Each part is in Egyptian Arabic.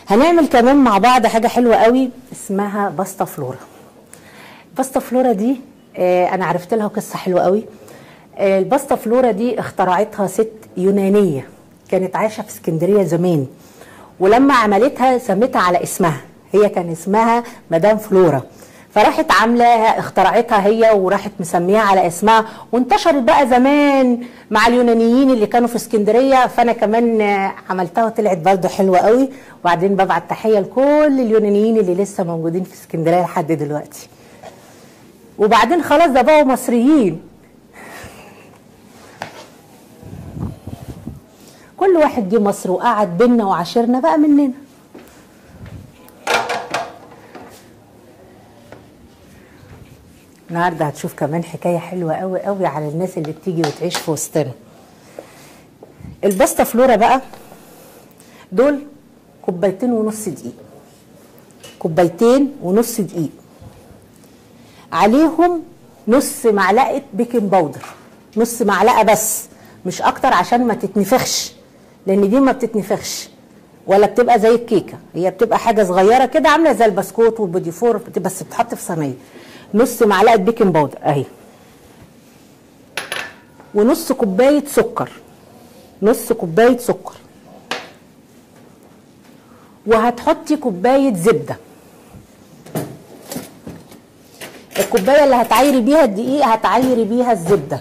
هنعمل كمان مع بعض حاجه حلوه قوي اسمها باستا فلورا باستا فلورا دي آه انا عرفت لها قصه حلوه قوي آه الباستا فلورا دي اخترعتها ست يونانيه كانت عايشه في اسكندريه زمان ولما عملتها سميتها على اسمها هي كان اسمها مدام فلورا فراحت عاملاها اخترعتها هي وراحت مسميها على اسمها وانتشرت بقى زمان مع اليونانيين اللي كانوا في اسكندريه فانا كمان عملتها وطلعت برضه حلوه قوي وبعدين ببعت تحيه لكل اليونانيين اللي لسه موجودين في اسكندريه لحد دلوقتي وبعدين خلاص ده بقوا مصريين كل واحد جه مصر وقعد بينا وعاشرنا بقى مننا النهارده هتشوف كمان حكايه حلوه قوي قوي على الناس اللي بتيجي وتعيش في وسطنا الباستا فلورا بقى دول كوبايتين ونص دقيق كوبايتين ونص دقيق عليهم نص معلقه بيكنج باودر نص معلقه بس مش اكتر عشان ما تتنفخش لان دي ما بتتنفخش ولا بتبقى زي الكيكه هي بتبقى حاجه صغيره كده عامله زي البسكوت والبودي فور بس بتتحط في صينيه نص معلقه بيكنج باودر اهي ونص كوبايه سكر نص كوبايه سكر وهتحطي كوبايه زبده الكوبايه اللي هتعايري بيها الدقيق هتعايري بيها الزبده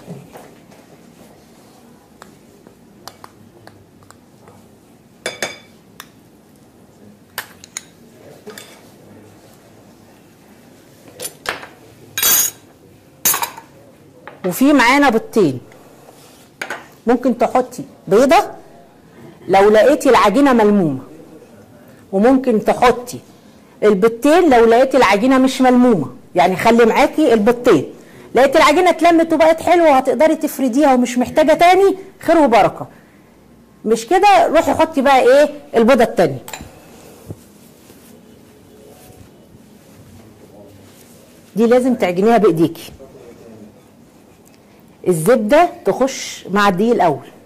وفي معانا بيضتين ممكن تحطي بيضه لو لقيتي العجينه ملمومه وممكن تحطي البيضتين لو لقيتي العجينه مش ملمومه يعني خلي معاكي البيضتين لقيتي العجينه اتلمت وبقت حلوه وهتقدري تفرديها ومش محتاجه تاني خير وبركه مش كده روحي حطي بقى ايه البيضه التانيه دي لازم تعجنيها بايديكي الزبده تخش مع الدقيق الاول